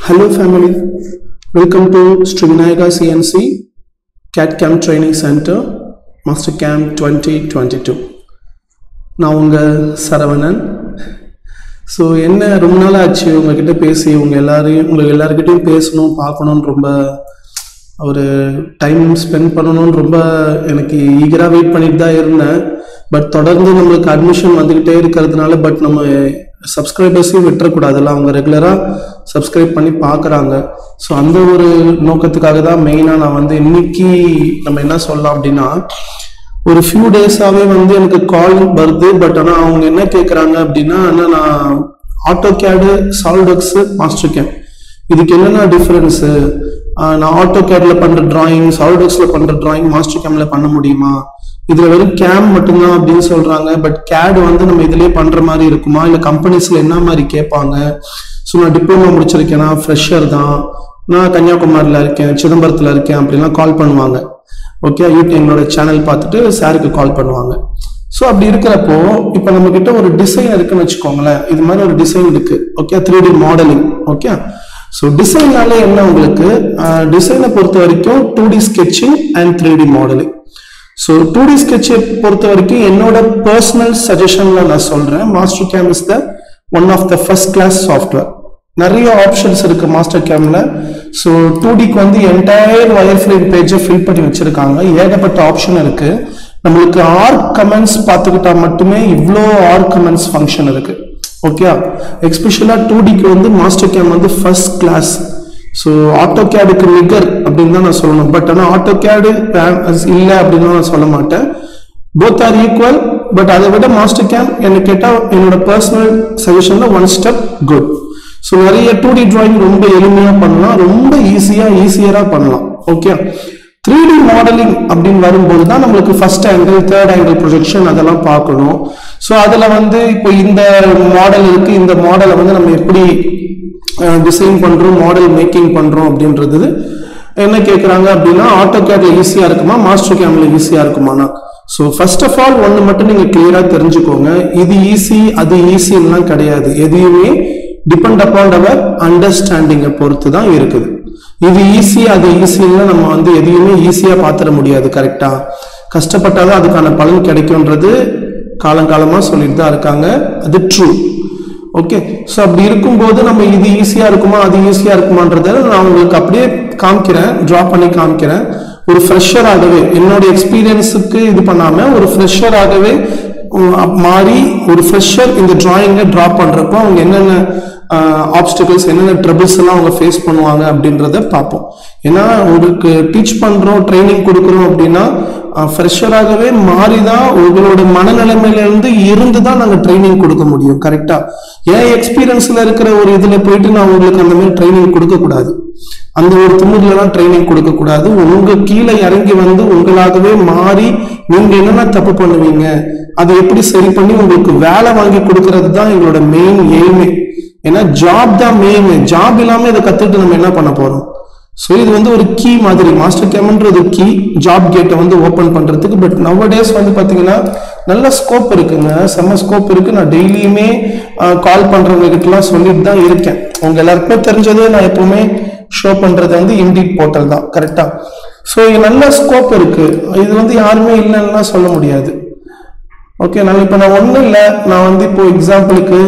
Hello family, welcome to Srivinayaka CNC CAD CAM Training Center Master Camp 2022. நான் உங்கள் Saravanan so என்ன ரொம்ப நாள் ஆச்சு உங்ககிட்ட பேசி உங்க எல்லாரையும் உங்கள் எல்லாருக்கிட்டையும் பேசணும் பார்க்கணும்னு ரொம்ப ஒரு டைம் ஸ்பெண்ட் பண்ணணும்னு ரொம்ப எனக்கு ஈகராக வெயிட் பண்ணிட்டு தான் இருந்தேன் பட் தொடர்ந்து நம்மளுக்கு அட்மிஷன் வந்துக்கிட்டே இருக்கிறதுனால பட் நம்ம சப்ஸ்கிரைபர்ஸையும் விட்டுறக்கூடாதுல்ல அவங்க ரெகுலராக சப்ஸ்கிரைப் பண்ணி பார்க்குறாங்க ஸோ அந்த ஒரு நோக்கத்துக்காக தான் மெயினாக நான் வந்து இன்னைக்கு நம்ம என்ன சொல்லலாம் அப்படின்னா ஒரு ஃபியூ டேஸாவே வந்து எனக்கு கால் வருது பட் ஆனா அவங்க என்ன கேக்குறாங்க அப்படின்னா அண்ணா நான் ஆட்டோ கேடு சால்டக்ஸ் மாஸ்டர் கேம் இதுக்கு என்னென்ன டிஃபரன்ஸ் நான் ஆட்டோ கேட்ல பண்ற டிராயிங் சால்டக்ஸ்ல பண்ற டிராயிங் மாஸ்டர் கேம்ல பண்ண முடியுமா இதுல வெறும் கேம் மட்டும்தான் அப்படின்னு சொல்றாங்க பட் கேட் வந்து நம்ம இதுலயே பண்ற மாதிரி இருக்குமா இல்ல கம்பெனிஸ்ல என்ன மாதிரி கேட்பாங்க ஸோ நான் டிப்ளமோ முடிச்சிருக்கேனா ஃப்ரெஷர் தான் நான் கன்னியாகுமரியில இருக்கேன் சிதம்பரத்துல இருக்கேன் அப்படின்லாம் கால் பண்ணுவாங்க ஓகே யூடியூப் எங்களோட சேனல் பார்த்துட்டு சாருக்கு கால் பண்ணுவாங்க ஸோ அப்படி இருக்கிறப்போ இப்போ நம்ம கிட்ட ஒரு டிசைன் இருக்குன்னு வச்சுக்கோங்களேன் இது மாதிரி ஒரு டிசைன் இருக்கு okay three D modelling okay so டிசைன்னாலே என்ன உங்களுக்கு டிசைனை பொறுத்த வரைக்கும் two D sketching and three D modelling so two D ஸ்கெட்சை பொறுத்த வரைக்கும் என்னோட பர்சனல் சஜஷன்ல நான் சொல்றேன் Mastercam is the one of the first class software நிறைய ஆப்ஷன்ஸ் இருக்கு மாஸ்டர் கேம்ல ஸோ டூ டிக்கு வந்து என்டையர் வயர் ஃப்ரேம் பேஜை ஃபில் பண்ணி வச்சிருக்காங்க ஏகப்பட்ட ஆப்ஷன் இருக்கு நம்மளுக்கு ஆர்க் கமெண்ட்ஸ் பார்த்துக்கிட்டா மட்டுமே இவ்வளோ ஆர்க் கமெண்ட்ஸ் ஃபங்க்ஷன் இருக்கு ஓகே எக்ஸ்பெஷலாக டூ டிக்கு வந்து மாஸ்டர் கேம் வந்து ஃபர்ஸ்ட் கிளாஸ் ஸோ ஆட்டோ கேடுக்கு நிகர் அப்படின்னு தான் நான் சொல்லணும் பட் ஆனால் ஆட்டோ கேடு இல்லை அப்படின்னு நான் சொல்ல மாட்டேன் போத் ஆர் ஈக்குவல் பட் அதை விட மாஸ்டர் கேம் என்ன கேட்டால் என்னோட பர்சனல் சஜஷன்ல ஒன் ஸ்டெப் குட் ஸோ நிறைய டூ டி டிராயிங் ரொம்ப எளிமையாக பண்ணலாம் ரொம்ப ஈஸியாக ஈஸியராக பண்ணலாம் ஓகே த்ரீ டி மாடலிங் அப்படின்னு வரும்போது தான் நம்மளுக்கு first angle third angle projection அதெல்லாம் பார்க்கணும் ஸோ அதில் வந்து இப்போ இந்த மாடல் இருக்கு இந்த மாடலை வந்து நம்ம எப்படி டிசைன் பண்றோம் மாடல் மேக்கிங் பண்றோம் அப்படின்றது என்ன கேட்குறாங்க அப்படின்னா ஆட்டோ கேட்ல ஈஸியா இருக்குமா மாஸ்டர் கேம்ல ஈஸியா இருக்குமானா ஸோ ஃபர்ஸ்ட் ஆஃப் ஆல் ஒன்று மட்டும் நீங்க கிளியரா தெரிஞ்சுக்கோங்க இது ஈஸி அது ஈஸின்லாம் கிடையாது எதையுமே டிபெண்ட் அப்பான் அவர் அண்டர்ஸ்டாண்டிங்கை பொறுத்து தான் இருக்குது இது ஈஸி அது ஈஸின்னு நம்ம வந்து எதையுமே ஈஸியா பார்த்துட முடியாது கரெக்டா கஷ்டப்பட்டாதான் அதுக்கான பலன் கிடைக்கும்ன்றது காலங்காலமா சொல்லிட்டு தான் இருக்காங்க அது ட்ரூ ஓகே ஸோ அப்படி இருக்கும்போது நம்ம இது ஈஸியா இருக்குமா அது ஈஸியா இருக்குமான்றத நான் உங்களுக்கு அப்படியே காமிக்கிறேன் ட்ரா பண்ணி காமிக்கிறேன் ஒரு ஃப்ரெஷராகவே என்னோட எக்ஸ்பீரியன்ஸுக்கு இது பண்ணாம ஒரு ஃப்ரெஷராகவே மாறி ஒரு ஃப்ரெஷர் இந்த டிராயிங்கை ட்ரா பண்றப்போ அவங்க என்னென்ன ஆப்ஸ்டிகல்ஸ் என்னென்ன ட்ரபிள்ஸ் எல்லாம் அவங்க ஃபேஸ் பண்ணுவாங்க அப்படின்றத பார்ப்போம் ஏன்னா உங்களுக்கு டீச் பண்றோம் ட்ரைனிங் கொடுக்குறோம் அப்படின்னா ஃப்ரெஷராகவே மாறி தான் உங்களோட மனநிலைமையில இருந்து இருந்து தான் நாங்கள் ட்ரைனிங் கொடுக்க முடியும் கரெக்டா என் எக்ஸ்பீரியன்ஸ்ல இருக்கிற ஒரு இதுல போயிட்டு நான் உங்களுக்கு அந்த மாதிரி ட்ரைனிங் கொடுக்க கூடாது அந்த ஒரு துமுறுலாம் ட்ரைனிங் கொடுக்க கூடாது உங்க கீழே இறங்கி வந்து உங்களாகவே மாறி நீங்க என்னென்ன தப்பு பண்ணுவீங்க அதை எப்படி சரி பண்ணி உங்களுக்கு வேலை வாங்கி கொடுக்கறது தான் எங்களோட மெயின் எய்மே ஏன்னா ஜாப் தான் மெயின் ஜாப் இல்லாம இதை கத்துட்டு நம்ம என்ன பண்ண போறோம் ஸோ இது வந்து ஒரு கீ மாதிரி மாஸ்டர் கேம்ன்றது கீ ஜாப் கேட்டை வந்து ஓப்பன் பண்றதுக்கு பட் நவ டேஸ் வந்து பாத்தீங்கன்னா நல்ல ஸ்கோப் இருக்குங்க செம்ம ஸ்கோப் இருக்கு நான் டெய்லியுமே கால் பண்றவங்க கிட்டலாம் சொல்லிட்டு தான் இருக்கேன் உங்க எல்லாருக்குமே தெரிஞ்சது நான் எப்பவுமே ஷோ பண்றது வந்து இண்டிட் போர்ட்டல் தான் கரெக்டா ஸோ நல்ல ஸ்கோப் இருக்கு இது வந்து யாருமே இல்லைன்னா சொல்ல முடியாது ஓகே நான் இப்போ நான் ஒன்றும் இல்லை நான் வந்து இப்போ எக்ஸாம்பிளுக்கு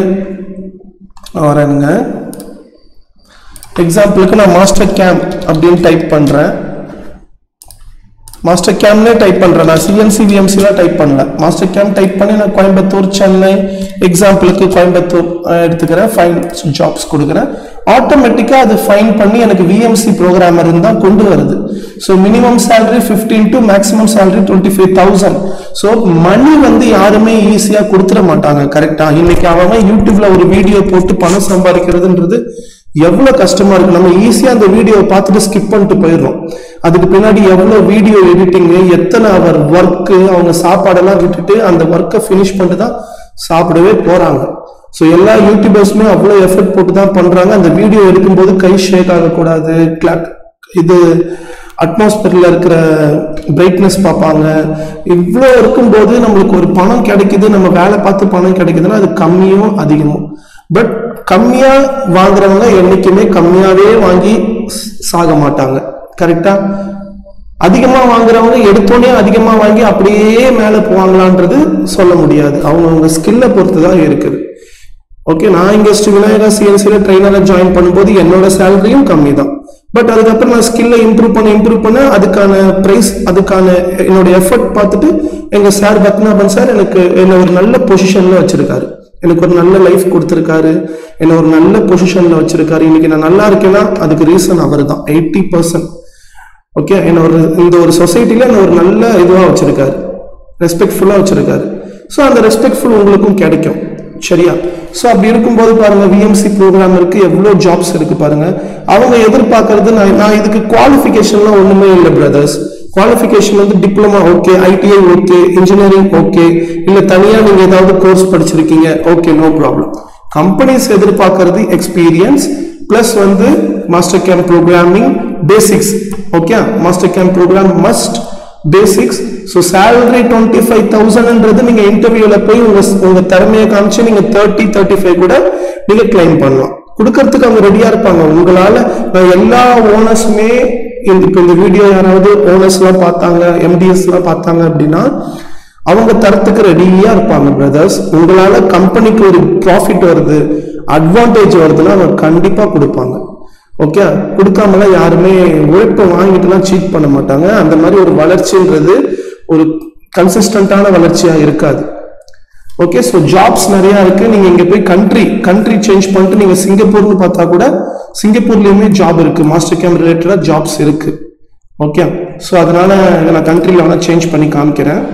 வரேங்க எக்ஸாம்பிளுக்கு நான் மாஸ்டர் கேம் அப்படின்னு டைப் பண்ணுறேன் மாஸ்டர் கேம்னே டைப் பண்ணுறேன் நான் சிஎன்சி விஎம்சிலாம் டைப் பண்ணல மாஸ்டர் கேம் டைப் பண்ணி நான் கோயம்புத்தூர் சென்னை எக்ஸாம்பிளுக்கு கோயம்புத்தூர் எடுத்துக்கிறேன் ஃபைன் ஜாப்ஸ் கொடுக்குறேன் ஆட்டோமேட்டிக்காக அது ஃபைன் பண்ணி எனக்கு விஎம்சி ப்ரோக்ராமர் இருந்தால் கொண்டு வருது so minimum salary fifteen to maximum salary twenty five thousand so money வந்து யாருமே ஈஸியாக கொடுத்துட மாட்டாங்க கரெக்டாக இன்னைக்கு அவன் யூடியூப்ல ஒரு வீடியோ போட்டு பணம் சம்பாதிக்கிறதுன்றது எவ்வளவு கஷ்டமா இருக்கு நம்ம ஈஸியா அந்த வீடியோவை பார்த்துட்டு ஸ்கிப் பண்ணிட்டு போயிடுறோம் அதுக்கு பின்னாடி எவ்வளவு வீடியோ எடிட்டிங் எத்தனை அவர் ஒர்க்கு அவங்க சாப்பாடெல்லாம் விட்டுட்டு அந்த ஒர்க்கை ஃபினிஷ் பண்ணிட்டு தான் சாப்பிடவே போறாங்க ஸோ எல்லா யூடியூபர்ஸுமே அவ்வளோ எஃபர்ட் போட்டு தான் பண்றாங்க அந்த வீடியோ எடுக்கும்போது கை ஷேக் ஆகக்கூடாது கிளாக் இது அட்மாஸ்பியர்ல இருக்கிற பிரைட்னஸ் பார்ப்பாங்க இவ்வளோ இருக்கும்போது நம்மளுக்கு ஒரு பணம் கிடைக்குது நம்ம வேலை பார்த்து பணம் கிடைக்குதுன்னா அது கம்மியும் அதிகமும் பட் கம்மியா வாங்குறவங்க என்னைக்குமே கம்மியாவே வாங்கி ஸ்- சாக மாட்டாங்க கரெக்டா அதிகமா வாங்குறவங்க எடுத்தோடனே அதிகமா வாங்கி அப்படியே மேல போவாங்களான்றது சொல்ல முடியாது அவங்கவுங்க ஸ்கில்லை பொறுத்து தான் இருக்குது ஓகே நான் இங்க ஸ்ரீ விநாயகா சிஎன்சில ட்ரைனரை ஜாயின் பண்ணும்போது என்னோட சேலரியும் கம்மி தான் பட் அதுக்கப்புறம் நான் ஸ்கில்லை இம்ப்ரூவ் பண்ண இம்ப்ரூவ் பண்ண அதுக்கான ப்ரைஸ் அதுக்கான என்னோட எஃபர்ட் பார்த்துட்டு எங்க சார் பத்மநாபன் சார் எனக்கு என்ன ஒரு நல்ல பொசிஷன்ல வச்சிருக்காரு எனக்கு ஒரு நல்ல லைஃப் கொடுத்துருக்காரு என்ன ஒரு நல்ல பொசிஷன்ல வச்சிருக்காரு இன்னைக்கு நான் நல்லா இருக்கேன்னா அதுக்கு ரீசன் அவர் தான் எயிட்டி பர்சன்ட் ஓகே என்ன ஒரு இந்த ஒரு சொசைட்டில என்ன ஒரு நல்ல இதுவா வச்சிருக்காரு ரெஸ்பெக்ட்ஃபுல்லா வச்சிருக்காரு ஸோ அந்த ரெஸ்பெக்ட்ஃபுல் உங்களுக்கும் கிடைக்கும் சரியா ஸோ அப்படி இருக்கும்போது பாருங்க விஎம்சி ப்ரோக்ராம் இருக்கு எவ்வளோ ஜாப்ஸ் இருக்கு பாருங்க அவங்க எதிர்பார்க்கறது நான் நான் இதுக்கு குவாலிஃபிகேஷன்லாம் ஒண்ணுமே இல்லை பிரதர்ஸ் குவாலிஃபிகேஷன் வந்து diploma okay ITI okay engineering okay இல்ல தனியா நீங்க ஏதாவது கோர்ஸ் படிச்சிருக்கீங்க ஓகே நோ ப்ராப்ளம் கம்பெனிஸ் எதிர்பார்க்கறது எக்ஸ்பீரியன்ஸ் பிளஸ் வந்து Mastercam programming basics okay Mastercam program must basics so salary twenty five தௌசண்ட்ன்றது நீங்க இன்டர்வியூல போய் உங்க உங்க திறமையை காமிச்சு நீங்க தேர்ட்டி தேர்ட்டி ஃபைவ் கூட நீங்க கிளைம் பண்ணலாம் கொடுக்கறதுக்கு அவங்க ரெடியா இருப்பாங்க உங்களால நான் எல்லா ஓனர்ஸுமே இந்த இப்போ இந்த வீடியோ யாராவது ஓனர்ஸ் எல்லாம் பார்த்தாங்க எம்டிஎஸ் எல்லாம் பார்த்தாங்க அப்படின்னா அவங்க தரத்துக்கு ரெடியா இருப்பாங்க பிரதர்ஸ் உங்களால கம்பெனிக்கு ஒரு ப்ராஃபிட் வருது அட்வான்டேஜ் வருதுன்னா அவங்க கண்டிப்பா கொடுப்பாங்க ஓகே கொடுக்காமலாம் யாருமே உழைப்பை வாங்கிட்டுலாம் சீட் பண்ண மாட்டாங்க அந்த மாதிரி ஒரு வளர்ச்சின்றது ஒரு கன்சிஸ்டன்டான வளர்ச்சியா இருக்காது ஓகே ஸோ ஜாப்ஸ் நிறைய இருக்கு நீங்க இங்க போய் கண்ட்ரி கண்ட்ரி சேஞ்ச் பண்ணிட்டு நீங்க சிங்கப்பூர்னு பார்த்தா கூட சிங்கப்பூர்லயுமே ஜாப் இருக்கு மாஸ்டர் கேம் ரிலேட்டடா ஜாப்ஸ் இருக்கு ஓகே ஸோ அதனால இதை நான் கண்ட்ரியில் வேணா சேஞ்ச் பண்ணி காமிக்கிறேன்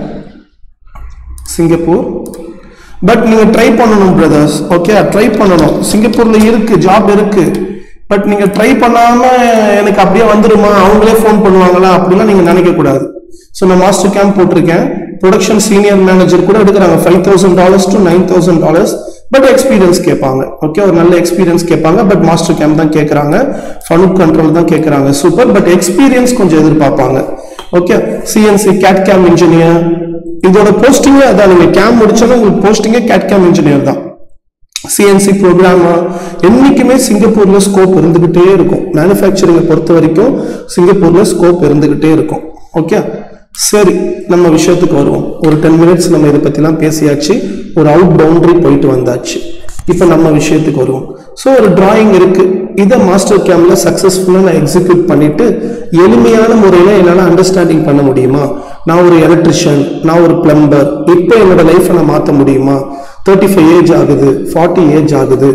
சிங்கப்பூர் பட் நீங்க ட்ரை பண்ணணும் பிரதர்ஸ் ஓகே ட்ரை பண்ணணும் சிங்கப்பூர்ல இருக்கு ஜாப் இருக்கு பட் நீங்க ட்ரை பண்ணாம எனக்கு அப்படியே வந்துருமா அவங்களே ஃபோன் பண்ணுவாங்களா அப்படிலாம் நீங்க நினைக்க கூடாது ஸோ நான் மாஸ்டர் கேம்ப் போட்டிருக்கேன் ப்ரொடக்ஷன் சீனியர் மேனேஜர் கூட எடுக்கிறாங்க five thousand dollars to nine thousand dollars but experience கேட்பாங்க ஓகே ஒரு நல்ல எக்ஸ்பீரியன்ஸ் கேட்பாங்க பட் மாஸ்டர் கேம்ப் தான் கேட்குறாங்க ஃபனுக் கண்ட்ரோல் தான் கேட்குறாங்க சூப்பர் பட் எக்ஸ்பீரியன்ஸ் கொஞ்சம் எதிர்பார்ப்பாங்க okay CNC CAD CAM engineer இதோட போஸ்டிங்கே அதான் நீங்க கேம் முடிச்சோன்னா உங்களுக்கு போஸ்டிங்கே கேட் கேம் இன்ஜினியர் தான் சிஎன்சி ப்ரோக்ராமர் என்னைக்குமே சிங்கப்பூர்ல ஸ்கோப் இருந்துகிட்டே இருக்கும் மேனுஃபேக்சரிங்கை பொறுத்த வரைக்கும் சிங்கப்பூர்ல ஸ்கோப் இருந்துகிட்டே இருக்கும் ஓகே சரி நம்ம விஷயத்துக்கு வருவோம் ஒரு டென் மினிட்ஸ் நம்ம இதை பத்திலாம் பேசியாச்சு ஒரு அவுட் பவுண்டரி போயிட்டு வந்தாச்சு இப்போ நம்ம விஷயத்துக்கு வருவோம் ஸோ ஒரு டிராயிங் இருக்கு இதை மாஸ்டர் கேம்ல சக்ஸஸ்ஃபுல்லாக நான் எக்ஸிக்யூட் பண்ணிட்டு எளிமையான முறையில் என்னால் அண்டர்ஸ்டாண்டிங் பண்ண முடியுமா நான் ஒரு எலக்ட்ரிஷியன் நான் ஒரு பிளம்பர் இப்போ என்னோட லைஃப்பை நான் மாற்ற முடியுமா தேர்ட்டி ஃபைவ் ஏஜ் ஆகுது ஃபார்ட்டி ஏஜ் ஆகுது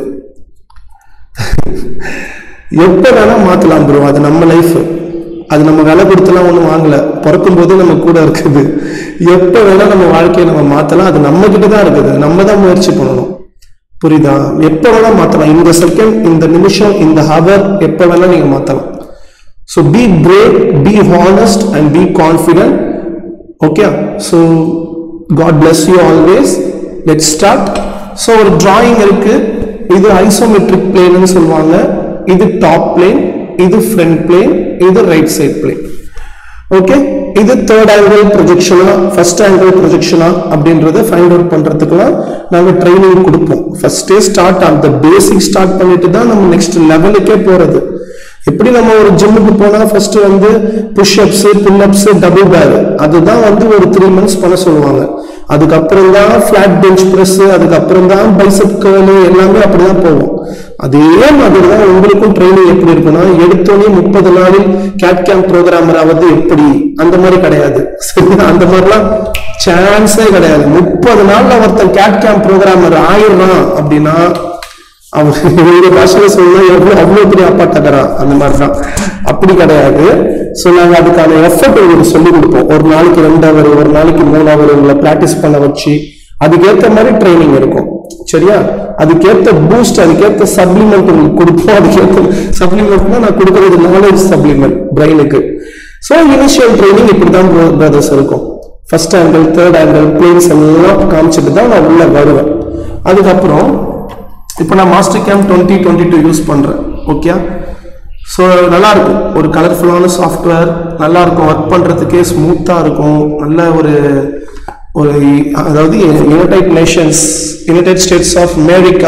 எப்போ வேணா மாற்றலாம் ப்ரோ அது நம்ம லைஃப் அது நம்ம விலை கொடுத்துலாம் ஒன்றும் வாங்கல பிறக்கும் போதே நம்ம கூட இருக்குது எப்போ வேணா நம்ம வாழ்க்கையை நம்ம மாற்றலாம் அது நம்ம கிட்ட தான் இருக்குது நம்ம தான் முயற்சி பண்ணணும் புரியுதா எப்போ வேணா மாற்றலாம் இந்த செகண்ட் இந்த நிமிஷம் இந்த ஹவர் எப்போ வேணா நீங்க மாற்றலாம் so be brave be honest and be confident okay so God bless you always let start so ஒரு டிராயிங் இருக்கு இது ஐசோமெட்ரிக் பிளேன்னு சொல்லுவாங்க இது டாப் பிளேன் இது ஃப்ரண்ட் பிளேன் இது ரைட் சைட் பிளேன் ஓகே இது தேர்ட் ஆங்கிள் ப்ரொஜெக்ஷனா ஃபர்ஸ்ட் ஆங்கிள் ப்ரொஜெக்ஷனா அப்படின்றத ஃபைண்ட் அவுட் பண்றதுக்குலாம் நாங்க ட்ரைனிங் கொடுப்போம் ஃபர்ஸ்டே ஸ்டார்ட் அந்த பேசிக் ஸ்டார்ட் பண்ணிட்டு தான் நம்ம நெக்ஸ்ட் லெவலுக்கே போறது எப்படி நம்ம ஒரு ஜிம்முக்கு போனா ஃபர்ஸ்ட் வந்து push ups pull ups double bar அதுதான் வந்து ஒரு த்ரீ மந்த்ஸ் பண்ண சொல்லுவாங்க அதுக்கப்புறம் தான் ஃபிளாட் பெஞ்ச் ப்ரெஸ் அதுக்கப்புறம் தான் பைசப் கேர்லு எல்லாமே அப்படிதான் போகும் அதே மாதிரி தான் உங்களுக்கும் ட்ரைனிங் எப்படி இருக்குன்னா எடுத்தோடனே முப்பது நாளில் கேட் கேம்ப் ப்ரோக்ராமர் ஆவது எப்படி அந்த மாதிரி கிடையாது சரிங்களா? அந்த மாதிரிலாம் சான்ஸே கிடையாது முப்பது நாள்ல ஒருத்தன் கேட் கேம்ப் ப்ரோக்ராமர் ஆயிடுறான் அப்படின்னா அவர் எங்க பாஷையில சொல்லணும் எவ்வளவு அவ்வளவு பெரிய அப்பாட்டக்கரா அந்த மாதிரி தான் அப்படி கிடையாது ஸோ நாங்கள் அதுக்கான எஃபர்ட் உங்களுக்கு சொல்லி கொடுப்போம் ஒரு நாளைக்கு ரெண்டு அவர் ஒரு நாளைக்கு மூணு அவர் உங்களை ப்ராக்டிஸ் பண்ண வச்சு அதுக்கேற்ற மாதிரி ட்ரைனிங் இருக்கும் சரியா அதுக்கேற்ற பூஸ்ட் அதுக்கேற்ற சப்ளிமெண்ட் உங்களுக்கு கொடுப்போம் அதுக்கேற்ற சப்ளிமெண்ட்னா நான் கொடுக்கறது நாலேஜ் சப்ளிமெண்ட் பிரெயினுக்கு ஸோ இனிஷியல் ட்ரைனிங் இப்படி தான் பிரதர்ஸ் இருக்கும் first angle third angle planes எல்லாம் காமிச்சிட்டு தான் நான் உள்ள வருவேன் அதுக்கப்புறம் இப்போ நான் Mastercam twenty twenty two use பண்ணுறேன் ஓகே ஸோ நல்லா இருக்கும் ஒரு கலர்ஃபுல்லான சாஃப்ட்வேர் நல்லா இருக்கும் ஒர்க் பண்ணுறதுக்கே ஸ்மூத்தாக இருக்கும் நல்ல ஒரு ஒரு அதாவது United Nations United States of America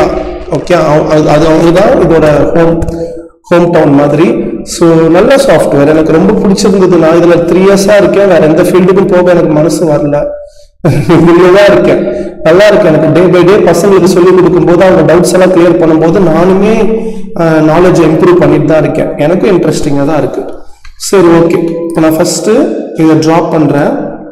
okay அது அவங்க தான் இதோட ஹோம் ஹோம் டவுன் மாதிரி ஸோ நல்ல சாஃப்ட்வேர் எனக்கு ரொம்ப பிடிச்சிருந்தது நான் இதில் த்ரீ இயர்ஸாக இருக்கேன் வேற எந்த ஃபீல்டுக்கும் போக எனக்கு மனசு வரல இதுல தான் இருக்கேன் நல்லா இருக்கு எனக்கு டே பை டே பசங்களுக்கு சொல்லிக் கொடுக்கும்போது அவங்க டவுட்ஸ் எல்லாம் கிளியர் பண்ணும்போது நானுமே நாலேஜ் இம்ப்ரூவ் பண்ணிட்டு தான் இருக்கேன் எனக்கும் இன்ட்ரெஸ்டிங்காக தான் இருக்கு சரி ஓகே இப்போ நான் ஃபர்ஸ்ட் இதை ட்ராப் பண்ணுறேன்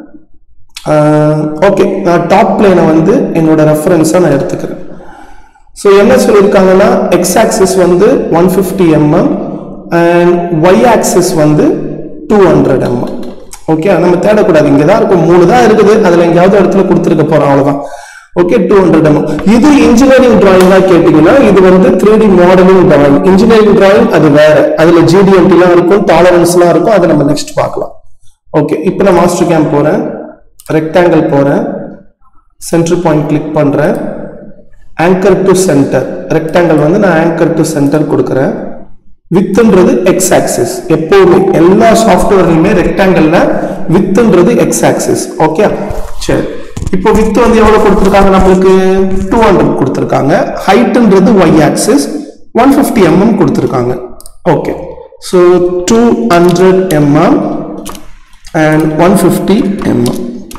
ஓகே நான் டாப் பிளேனை வந்து என்னோட ரெஃபரன்ஸாக நான் எடுத்துக்கிறேன் ஸோ என்ன சொல்லியிருக்காங்கன்னா எக்ஸ் ஆக்சிஸ் வந்து one fifty MM and Y axis வந்து டூ ஹண்ட்ரட் எம்எம் ஓகே நம்ம தேடக்கூடாது இங்கே தான் இருக்கும் மூணு தான் இருக்குது அதில் எங்கேயாவது இடத்துல கொடுத்துருக்க போகிறோம் அவ்வளோதான் ஓகே டூ ஹண்ட்ரட் எம்எம் இது இன்ஜினியரிங் டிராயிங்காக கேட்டிங்கன்னா இது வந்து three D modelling drawing engineering drawing அது வேற அதில் ஜிடிஎம்டிலாம் இருக்கும் டாலரன்ஸ்லாம் இருக்கும் அதை நம்ம நெக்ஸ்ட் பார்க்கலாம் ஓகே இப்போ நான் மாஸ்டர் கேம்ப் போகிறேன் ரெக்டாங்கிள் போகிறேன் சென்டர் பாயிண்ட் கிளிக் பண்ணுறேன் ஆங்கர் டு சென்டர் ரெக்டாங்கிள் வந்து நான் ஆங்கர் டு சென்டர் கொடுக்குறேன் வித்துன்றது எக்ஸ் ஆக்சிஸ் எப்போதுமே எல்லா சாஃப்ட்வேர்லையுமே ரெக்டாங்கிள்ல வித்துன்றது எக்ஸ் ஆக்சிஸ் ஓகே சரி இப்போ வித் வந்து எவ்வளவு கொடுத்துருக்காங்க நம்மளுக்கு டூ ஹண்ட்ரட் கொடுத்துருக்காங்க ஹைட்ன்றது Y axis one fifty MM கொடுத்துருக்காங்க okay so two hundred MM and one fifty MM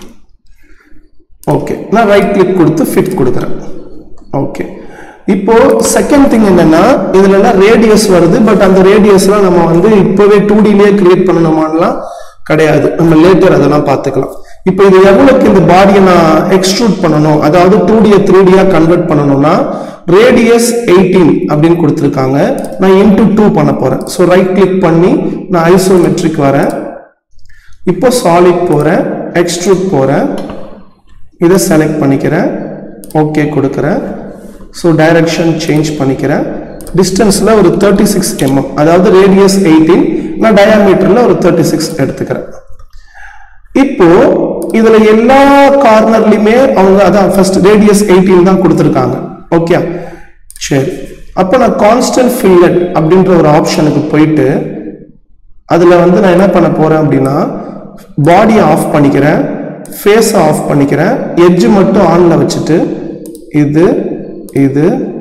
okay நான் ரைட் கிளிக் கொடுத்து ஃபிட் கொடுக்குறேன் ஓகே இப்போ செகண்ட் திங் என்னன்னா இதுல எல்லாம் ரேடியஸ் வருது பட் அந்த ரேடியஸ்லாம் நம்ம வந்து இப்போவே டூ டிலேயே கிரியேட் பண்ணணுமான்லாம் கிடையாது நம்ம லேட்டர் அதெல்லாம் பார்த்துக்கலாம் இப்போ இது எவ்வளவுக்கு இந்த பாடியை நான் எக்ஸ்ட்ரூட் பண்ணணும் அதாவது டூ டியை த்ரீ டியா கன்வெர்ட் பண்ணணும்னா ரேடியஸ் எயிட்டீன் அப்படின்னு கொடுத்துருக்காங்க நான் இன்டூ டூ பண்ண போறேன் ஸோ ரைட் கிளிக் பண்ணி நான் ஐசோமெட்ரிக் வரேன் இப்போ சாலிட் போறேன் எக்ஸ்ட்ரூட் போறேன் இதை செலக்ட் பண்ணிக்கிறேன் ஓகே கொடுக்குறேன் ஸோ டைரக்ஷன் சேஞ்ச் பண்ணிக்கிறேன் டிஸ்டன்ஸில் ஒரு தேர்ட்டி சிக்ஸ் எம்எம் அதாவது ரேடியஸ் எயிட்டீன் நான் டயாமீட்டரில் ஒரு தேர்ட்டி சிக்ஸ் எடுத்துக்கிறேன் இப்போ இதுல எல்லா கார்னர்லயுமே அவங்க அதான் ஃபர்ஸ்ட் ரேடியஸ் எயிட்டீன் தான் கொடுத்துருக்காங்க ஓகே சரி அப்போ நான் கான்ஸ்டன்ட் ஃபில்லட் அப்படின்ற ஒரு ஆப்ஷனுக்கு போயிட்டு அதில் வந்து நான் என்ன பண்ண போறேன் அப்படின்னா பாடியை ஆஃப் பண்ணிக்கிறேன் ஃபேஸை ஆஃப் பண்ணிக்கிறேன் எட்ஜ் மட்டும் ஆனில் வச்சுட்டு இது இது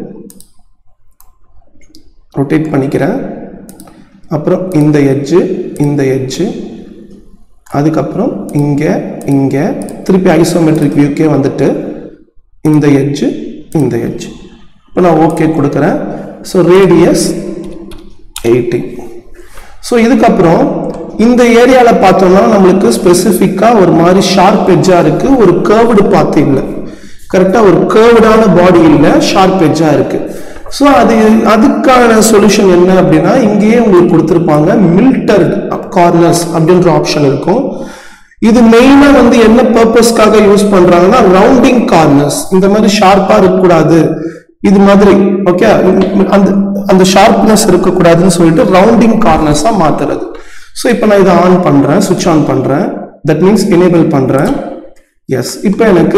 ரொட்டேட் பண்ணிக்கிறேன் அப்புறம் இந்த எட்ஜு இந்த எட்ஜு அதுக்கப்புறம் இங்கே இங்கே திருப்பி ஐசோமெட்ரிக் வியூக்கே வந்துட்டு இந்த எட்ஜு இந்த எட்ஜ் இப்போ நான் ஓகே கொடுக்குறேன் ஸோ ரேடியஸ் எயிட்டி ஸோ இதுக்கப்புறம் இந்த ஏரியாவில் பார்த்தோம்னா நம்மளுக்கு ஸ்பெசிஃபிக்காக ஒரு மாதிரி ஷார்ப் எட்ஜாக இருக்குது ஒரு கேர்வ்டு பாத்து இல்லை கரெக்டாக ஒரு கேர்வ்டான பாடி இல்லை ஷார்ப் எட்ஜாக இருக்குது ஸோ அது அதுக்கான சொல்யூஷன் என்ன அப்படின்னா இங்கேயே உங்களுக்கு கொடுத்துருப்பாங்க மில்டர்ட் கார்னர்ஸ் அப்படின்ற ஆப்ஷன் இருக்கும் இது மெயினா வந்து என்ன பர்பஸ்க்காக யூஸ் பண்றாங்கன்னா ரவுண்டிங் கார்னர்ஸ் இந்த மாதிரி ஷார்ப்பா இருக்கக்கூடாது இது மாதிரி ஓகே அந்த அந்த ஷார்ப்னஸ் இருக்கக்கூடாதுன்னு சொல்லிட்டு ரவுண்டிங் கார்னர்ஸா மாத்துறது ஸோ இப்போ நான் இதை ஆன் பண்றேன் சுவிட்ச் ஆன் பண்றேன் தட் மீன்ஸ் எனேபிள் பண்றேன் எஸ் இப்போ எனக்கு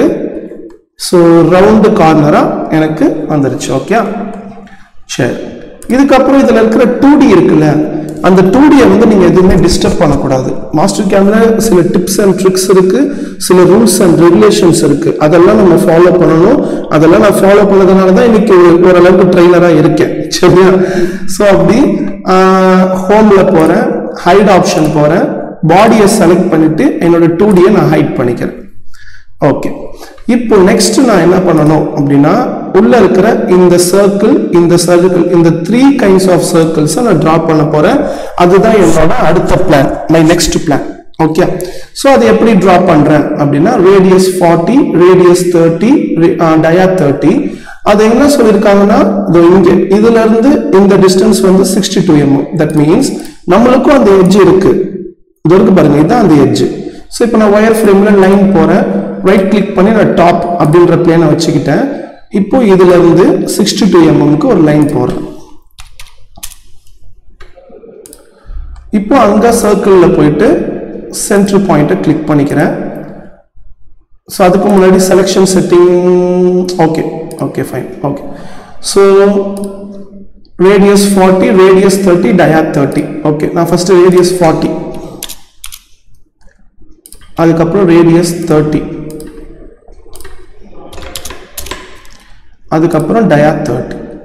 ஸோ ரவுண்டு கார்னரா எனக்கு வந்துருச்சு ஓகே சரி இதுக்கப்புறம் இதுல இருக்கிற டூ டி இருக்குல்ல அந்த டூ டியை வந்து நீங்க எதுவுமே டிஸ்டர்ப் பண்ணக்கூடாது மாஸ்டர் கேம்ல சில டிப்ஸ் அண்ட் ட்ரிக்ஸ் இருக்கு சில ரூல்ஸ் அண்ட் ரெகுலேஷன்ஸ் இருக்கு அதெல்லாம் நம்ம ஃபாலோ பண்ணணும் அதெல்லாம் நான் ஃபாலோ பண்ணதுனால தான் இன்னைக்கு ஒரு- ஓரளவுக்கு ட்ரெயினரா இருக்கேன் சரியா ஸோ அப்படி ஹோம்ல போறேன் ஹைட் ஆப்ஷன் போறேன் பாடியை செலக்ட் பண்ணிட்டு என்னோட டூ டியை நான் ஹைட் பண்ணிக்கிறேன் ஓகே இப்போ நெக்ஸ்ட் நான் என்ன பண்ணணும் அப்படின்னா உள்ள இருக்கிற இந்த சர்க்கிள் இந்த சர்க்கிள் இந்த த்ரீ கைண்ட்ஸ் ஆஃப் சர்க்கிள்ஸ் நான் டிரா பண்ண போறேன் அதுதான் என்னோட அடுத்த plan my next plan okay so அது எப்படி டிரா பண்றேன் அப்படின்னா radius forty radius thirty dia thirty அது என்ன சொல்லியிருக்காங்கன்னா இதோ இங்க இதுல இருந்து இந்த டிஸ்டன்ஸ் வந்து sixty two MM that means நம்மளுக்கும் அந்த எட்ஜ் இருக்கு இது இருக்கு பாருங்க இதுதான் அந்த எட்ஜ் ஸோ இப்போ நான் ஒயர் ஃப்ரேம்ல லைன் போறேன் ரைட் கிளிக் பண்ணி நான் டாப் அப்படின்ற பிளேனை வச்சுக்கிட்டேன் இப்போ இதுல இருந்து சிக்ஸ்டி டூ எம்எம்க்கு ஒரு லைன் போடுறேன் இப்போ அங்க சர்க்கிள்ல போயிட்டு சென்டர் பாயிண்ட்டை கிளிக் பண்ணிக்கிறேன் ஸோ அதுக்கு முன்னாடி selection setting okay okay fine okay so radius forty radius thirty dia thirty okay நான் ஃபர்ஸ்ட் ரேடியஸ் ஃபார்ட்டி அதுக்கப்புறம் ரேடியஸ் தேர்ட்டி அதுக்கப்புறம் டயா தேர்ட்டி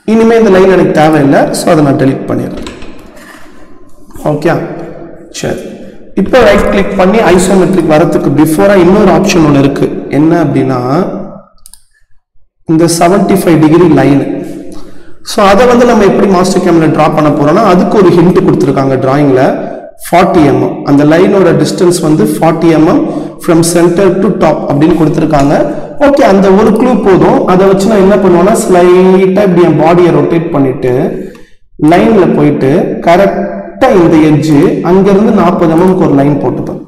இனிமேல் இந்த லைன் எனக்கு தேவையில்லை ஸோ அதை நான் டெலிட் பண்ணிடுறேன் ஓகே சரி இப்போ ரைட் கிளிக் பண்ணி ஐசோமெட்ரிக் வரதுக்கு பிஃபோராக இன்னொரு ஆப்ஷன் ஒன்று இருக்கு என்ன அப்படின்னா இந்த 75 ஃபைவ் டிகிரி லைன் ஸோ அதை வந்து நம்ம எப்படி மாஸ்டர் கேமில் ட்ரா பண்ண போறோம்னா அதுக்கு ஒரு ஹிண்ட் கொடுத்துருக்காங்க டிராயிங்கில் ஃபார்ட்டி எம்எம் அந்த லைனோட டிஸ்டன்ஸ் வந்து forty MM from centre to top அப்படின்னு கொடுத்துருக்காங்க ஓகே அந்த ஒரு க்ளூ போதும் அதை வச்சு நான் என்ன பண்ணுவேன்னா ஸ்லைட்டாக இப்படி என் பாடியை ரொட்டேட் பண்ணிட்டு லைனில் போயிட்டு கரெக்டாக இந்த எட்ஜு அங்கேருந்து நாற்பது எம்எம்க்கு ஒரு லைன் போட்டுப்பேன்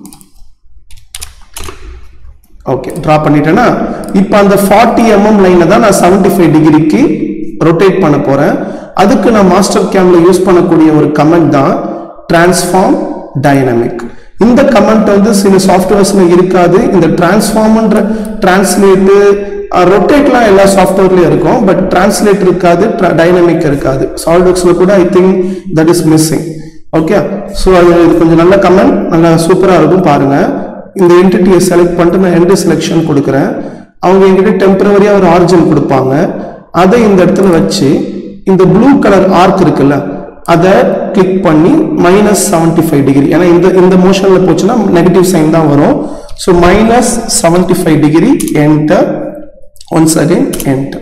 ஓகே ட்ரா பண்ணிட்டேன்னா இப்போ அந்த ஃபார்ட்டி எம்எம் லைனை தான் நான் செவன்டி ஃபைவ் டிகிரிக்கு ரொட்டேட் பண்ண போறேன் அதுக்கு நான் மாஸ்டர் கேம்ல யூஸ் பண்ணக்கூடிய ஒரு கமெண்ட் தான் டிரான்ஸ்ஃபார்ம் டைனமிக் இந்த கமெண்ட் வந்து சில சாஃப்ட்வேர்ஸ்ல இருக்காது இந்த டிரான்ஸ்ஃபார்ம்ன்ற டிரான்ஸ்லேட்டு ரொட்டேட்லாம் எல்லா சாஃப்ட்வேர்லயும் இருக்கும் பட் டிரான்ஸ்லேட் இருக்காது டைனமிக் இருக்காது சால்டொக்ஸ்ல கூட I think that is missing okay so அது இது கொஞ்சம் நல்ல கமெண்ட் நல்லா சூப்பராக இருக்கும் பாருங்க இந்த என்டிட்டியை செலக்ட் பண்ணிட்டு நான் என்டு செலெக்ஷன் கொடுக்குறேன் அவங்க என்கிட்ட டெம்பரவரியாக ஒரு ஆரிஜின் கொடுப்பாங்க அதை இந்த இடத்துல வச்சு இந்த ப்ளூ கலர் ஆர்க் இருக்குல்ல அதை கிளிக் பண்ணி மைனஸ் செவன்டி ஃபைவ் டிகிரி ஏன்னா இந்த இந்த மோஷனில் போச்சுன்னா நெகட்டிவ் சைன் தான் வரும் so minus seventy five degree enter once again enter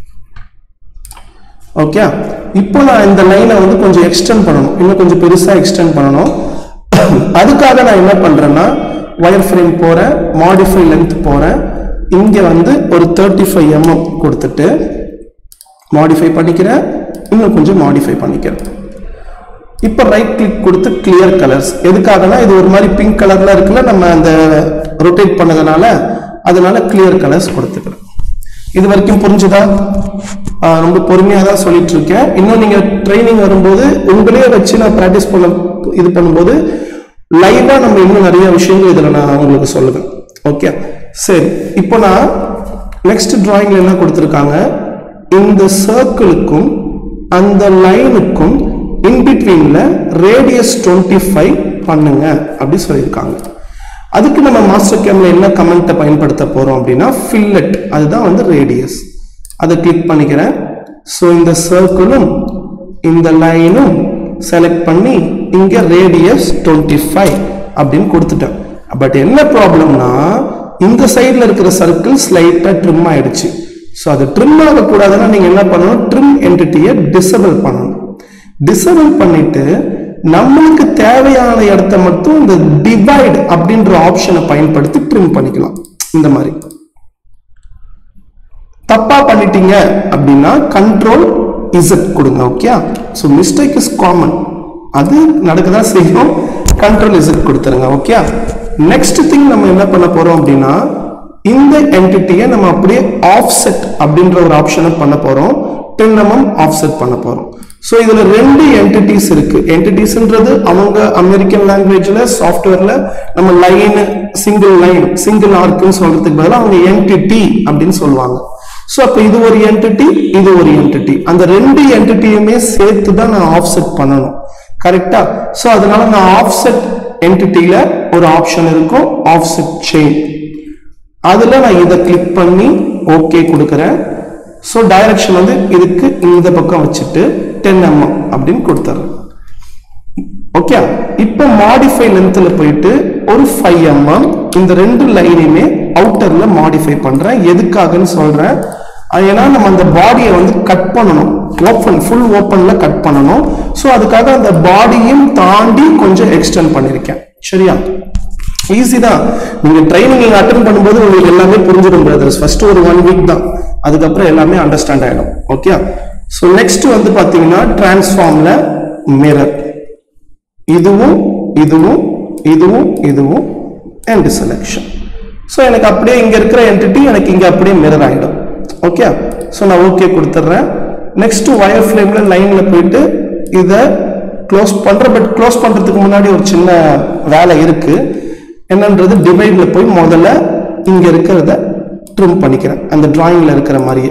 okay இப்போ நான் இந்த லைனை வந்து கொஞ்சம் எக்ஸ்டெண்ட் பண்ணணும் இன்னும் கொஞ்சம் பெருசாக எக்ஸ்டெண்ட் பண்ணணும் அதுக்காக நான் என்ன பண்ணுறேன்னா ஒயர் ஃப்ரேம் போகிறேன் மாடிஃபை லென்த் போகிறேன் இங்கே வந்து ஒரு தேர்ட்டி ஃபைவ் எம்எம் கொடுத்துட்டு மாடிஃபை பண்ணிக்கிறேன் இன்னும் கொஞ்சம் மாடிஃபை பண்ணிக்கிறேன் இப்போ ரைட் கிளிக் கொடுத்து கிளியர் கலர்ஸ் எதுக்காகனா இது ஒரு மாதிரி பிங்க் கலர்ல இருக்குல்ல நம்ம அந்த ரொட்டேட் பண்ணதுனால அதனால கிளியர் கலர்ஸ் கொடுத்துக்கிறேன் இது வரைக்கும் புரிஞ்சுதா ஆஹ் ரொம்ப பொறுமையாக தான் சொல்லிட்டு இருக்கேன் இன்னும் நீங்க ட்ரைனிங் வரும்போது உங்களே வச்சு நான் ப்ராக்டிஸ் பண்ண இது பண்ணும்போது லைவா நம்ம இன்னும் நிறைய விஷயங்கள் இதுல நான் உங்களுக்கு சொல்லுவேன் ஓகே சரி இப்போ நான் நெக்ஸ்ட் டிராயிங்ல என்ன கொடுத்துருக்காங்க இந்த சர்க்கிளுக்கும் அந்த லைனுக்கும் இன் பிட்வீன்ல ரேடியஸ் டுவெண்ட்டி ஃபைவ் பண்ணுங்க அப்படி சொல்லியிருக்காங்க அதுக்கு நம்ம மாஸ்டர் கேம்ல என்ன கமெண்ட்டை பயன்படுத்த போறோம் அப்படின்னா ஃபில்லட் அதுதான் வந்து ரேடியஸ் அதை கிளிக் பண்ணிக்கிறேன் ஸோ இந்த சர்க்கிளும் இந்த லைனும் செலக்ட் பண்ணி இங்க ரேடியஸ் டுவெண்ட்டி ஃபைவ் அப்படின்னு கொடுத்துட்டேன் பட் என்ன ப்ராப்ளம்னா இந்த சைடில் இருக்கிற சர்க்கிள் ஸ்லைட்டாக ட்ரிம் ஆயிடுச்சு ஸோ அது ட்ரிம் ஆகக்கூடாதுன்னா நீங்கள் என்ன பண்ணணும் ட்ரிம் என்டிட்டியை டிசபிள் பண்ணணும் டிசபிள் பண்ணிட்டு நம்மளுக்கு தேவையான இடத்த மட்டும் இந்த டிவைட் அப்படின்ற ஆப்ஷனை பயன்படுத்தி ட்ரிம் பண்ணிக்கலாம் இந்த மாதிரி தப்பா பண்ணிட்டீங்க அப்படின்னா கண்ட்ரோல் இசட் கொடுங்க okay so mistake is common அது நடக்கதான் செய்யும் கண்ட்ரோல் இசட் கொடுத்துருங்க ஓகே நெக்ஸ்ட் திங் நம்ம என்ன பண்ண போறோம் அப்படின்னா இந்த என்டிட்டியை நம்ம அப்படியே ஆஃப்செட் அப்படின்ற ஒரு ஆப்ஷனை பண்ண போறோம் டென் எம்எம் ஆஃப்செட் பண்ண போறோம் ஸோ இதுல ரெண்டு என்டிட்டிஸ் இருக்கு என்டிட்டிஸ்ன்றது அவங்க அமெரிக்கன் லாங்குவேஜ்ல சாஃப்ட்வேர்ல நம்ம லைன் சிங்கிள் லைன் சிங்கிள் ஆர்க்குன்னு சொல்றதுக்கு பதிலாக அவங்க என்டிட்டி அப்படின்னு சொல்லுவாங்க ஸோ அப்போ இது ஒரு என்டிட்டி இது ஒரு என்டிட்டி அந்த ரெண்டு என்டிட்டியுமே சேர்த்து தான் நான் ஆஃப்செட் பண்ணணும் கரெக்டா ஸோ அதனால நான் ஆஃப்செட் என்டிட்டியில ஒரு ஆப்ஷன் இருக்கும் ஆஃப்செட் செயின் அதுல நான் இதை கிளிக் பண்ணி ஓகே கொடுக்குறேன் ஸோ டைரக்ஷன் வந்து இதுக்கு இந்த பக்கம் வச்சுட்டு டென் எம்எம் அப்படின்னு கொடுத்துட்றேன் ஓகே இப்போ மாடிஃபை லென்த்தில் போயிட்டு ஒரு ஃபைவ் எம்எம் இந்த ரெண்டு லைனையுமே அவுட்டர்ல மாடிஃபை பண்றேன் எதுக்காகன்னு சொல்றேன் அது ஏன்னா நம்ம அந்த பாடியை வந்து கட் பண்ணணும் ஓப்பன் ஃபுல் ஓப்பன்ல கட் பண்ணணும் ஸோ அதுக்காக அந்த பாடியும் தாண்டி கொஞ்சம் எக்ஸ்டெண்ட் பண்ணியிருக்கேன் சரியா ஈஸி தான் நீங்க ட்ரைனிங் நீங்க அட்டன் பண்ணும்போது உங்களுக்கு எல்லாமே புரிஞ்சிடும் பிரதர்ஸ் ஃபர்ஸ்ட் ஒரு ஒன் வீக் தான் அதுக்கப்புறம் எல்லாமே அண்டர்ஸ்டாண்ட் ஆயிடும் ஓகே ஸோ நெக்ஸ்ட் வந்து பாத்தீங்கன்னா டிரான்ஸ்ஃபார்ம்ல மிரர் இதுவும் இதுவும் இதுவும் இதுவும் எண்ட் செலெக்ஷன் ஸோ எனக்கு அப்படியே இங்க இருக்கிற என்டிட்டி எனக்கு இங்க அப்படியே மிரர் ஆயிடும் ஓகே ஸோ நான் ஓகே கொடுத்துட்றேன் நெக்ஸ்ட் ஒயர் ஃப்ரேம்ல லைன்ல போயிட்டு இதை க்ளோஸ் பண்றேன் பட் க்ளோஸ் பண்றதுக்கு முன்னாடி ஒரு சின்ன வேலை இருக்கு என்னன்றது டிவைட்ல போய் முதல்ல இங்க இருக்கிறத ட்ரிம் பண்ணிக்கிறேன் அந்த டிராயிங்ல இருக்கிற மாதிரியே